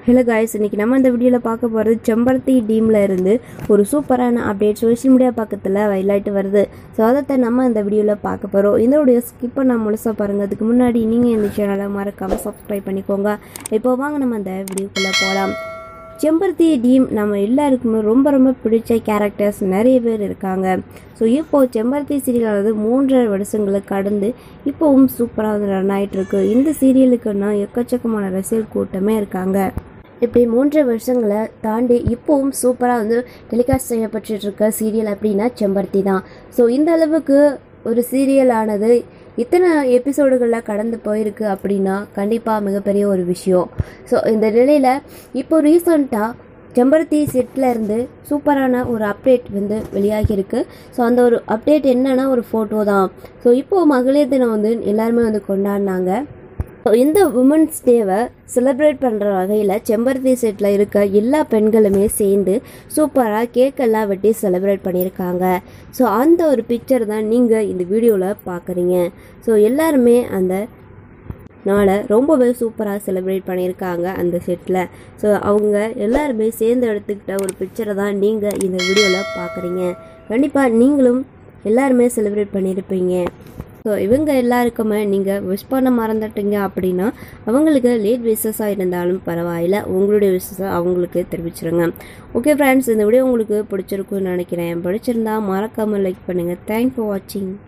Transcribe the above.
hello guys இன்னைக்கு நம்ம இந்த வீடியோவில் பார்க்க போகிறது செம்பருத்தி டீமில் இருந்து ஒரு சூப்பரான அப்டேட் சோஷியல் மீடியா பக்கத்தில் வயலாட்டு வருது ஸோ அதை நம்ம இந்த வீடியோவில் பார்க்க போகிறோம் இந்த வீடியோ ஸ்கிப் பண்ண முழுசாக பாருங்கள் அதுக்கு முன்னாடி நீங்கள் இந்த சேனலை மறக்காமல் சப்ஸ்கிரைப் பண்ணிக்கோங்க இப்போ வாங்க நம்ம அந்த வீடியோக்குள்ளே போகலாம் செம்பருத்தி டீம் நம்ம எல்லாருக்குமே ரொம்ப ரொம்ப பிடிச்ச கேரக்டர்ஸ் நிறைய பேர் இருக்காங்க ஸோ இப்போது செம்பருத்தி சீரியலானது மூன்றரை வருஷங்களை கடந்து இப்போவும் சூப்பராக வந்து ரன் ஆகிட்டு இருக்கு இந்த சீரியலுக்குன்னா எக்கச்சக்கமான ரசிகர் கூட்டமே இருக்காங்க இப்படி மூன்று வருஷங்களை தாண்டி இப்போவும் சூப்பராக வந்து டெலிகாஸ்ட் செய்யப்பட்டு இருக்க சீரியல் அப்படின்னா செம்பருத்தி தான் ஸோ இந்த அளவுக்கு ஒரு சீரியலானது இத்தனை எபிசோடுகளில் கடந்து போயிருக்கு அப்படின்னா கண்டிப்பாக மிகப்பெரிய ஒரு விஷயம் ஸோ இந்த நிலையில் இப்போ ரீசண்டாக செம்பருத்தி செட்டில் இருந்து சூப்பரான ஒரு அப்டேட் வந்து வெளியாகியிருக்கு ஸோ அந்த ஒரு அப்டேட் என்னன்னா ஒரு ஃபோட்டோ தான் ஸோ இப்போது மகளிர் தினம் வந்து எல்லாருமே வந்து கொண்டாடினாங்க ஸோ இந்த உமன்ஸ் டேவை செலிப்ரேட் பண்ணுற வகையில் செம்பருத்தி செட்டில் இருக்க எல்லா பெண்களுமே சேர்ந்து சூப்பராக கேக்கெல்லாம் வெட்டி செலிப்ரேட் பண்ணியிருக்காங்க ஸோ அந்த ஒரு பிக்சர் தான் நீங்கள் இந்த வீடியோவில் பார்க்குறீங்க ஸோ எல்லாருமே அந்த நாளை ரொம்பவே சூப்பராக செலிப்ரேட் பண்ணியிருக்காங்க அந்த செட்டில் ஸோ அவங்க எல்லாருமே சேர்ந்து எடுத்துக்கிட்ட ஒரு பிக்சரை தான் நீங்கள் இந்த வீடியோவில் பார்க்குறீங்க கண்டிப்பாக நீங்களும் எல்லாருமே செலிப்ரேட் பண்ணியிருப்பீங்க ஸோ இவங்க எல்லாருக்குமே நீங்கள் விஷ் பண்ண மறந்துட்டீங்க அப்படின்னா அவங்களுக்கு லேட் விஷஸாக இருந்தாலும் பரவாயில்ல உங்களுடைய விஷஸை அவங்களுக்கு தெரிவிச்சிருங்க ஓகே ஃப்ரெண்ட்ஸ் இந்த வீடியோ உங்களுக்கு பிடிச்சிருக்குன்னு நினைக்கிறேன் பிடிச்சிருந்தா மறக்காமல் லைக் பண்ணுங்கள் தேங்க்ஸ் ஃபார் வாட்சிங்